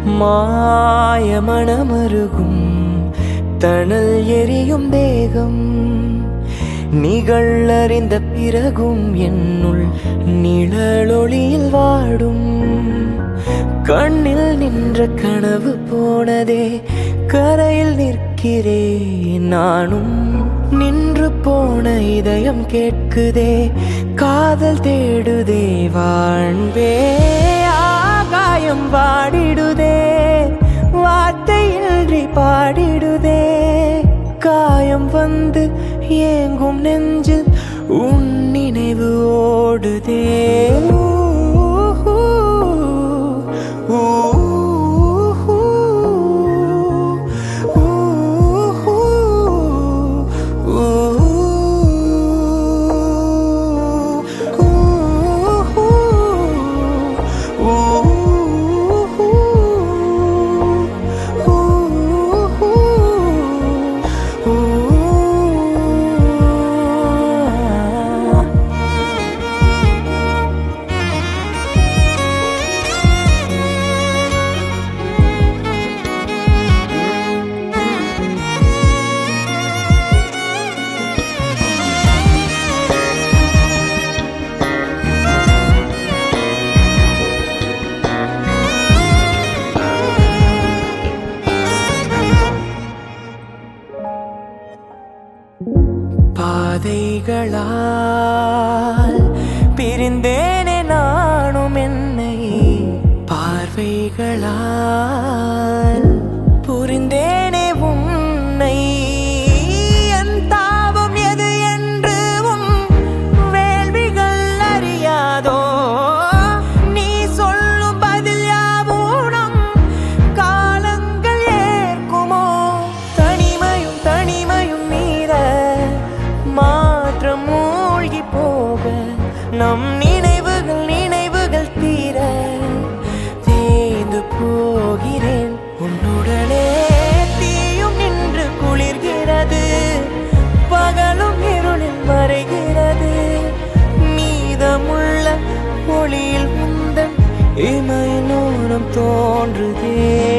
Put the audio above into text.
மாயமணமருகும் தணல் எரியும் தேகம் நிகழறிந்த பிறகும் என்னுள் நிழலொளியில் வாடும் கண்ணில் நின்ற கனவு போனதே கரையில் நிற்கிறேன் நானும் நின்று போன இதயம் கேட்குதே காதல் தேடுதே வாழ்வே ஆகாயம் வாடிடுதே வார்த்தையின்றி பாடிடுதே காயம் வந்து ஏங்கும் நெஞ்சில் உன் நினைவு ஓடுதே ஊ, ஊ, பாதைகளால் பிரிந்தேனே நானும் என்னை பார்வைகளால் புரிந்தேனே உன்னை என் தாபம் எது என்று உன் வேள்விகள் அறியாதோ நீ சொல்லும் பதில் யாவூனம் காலங்கள் ஏற்குமோ தனிமையும் தனிமையும் மீற மாற்றம் மூழ்கி போக நம் நினைவுகள் நினைவுகள் தீர தேய்ந்து போகிறேன் உன்னுடனே தீயும் நின்று குளிர்கிறது பகலும் இருளில் மறைகிறது மீதமுள்ள ஒளியில் முந்தன் இமை நூனம் தோன்றுதே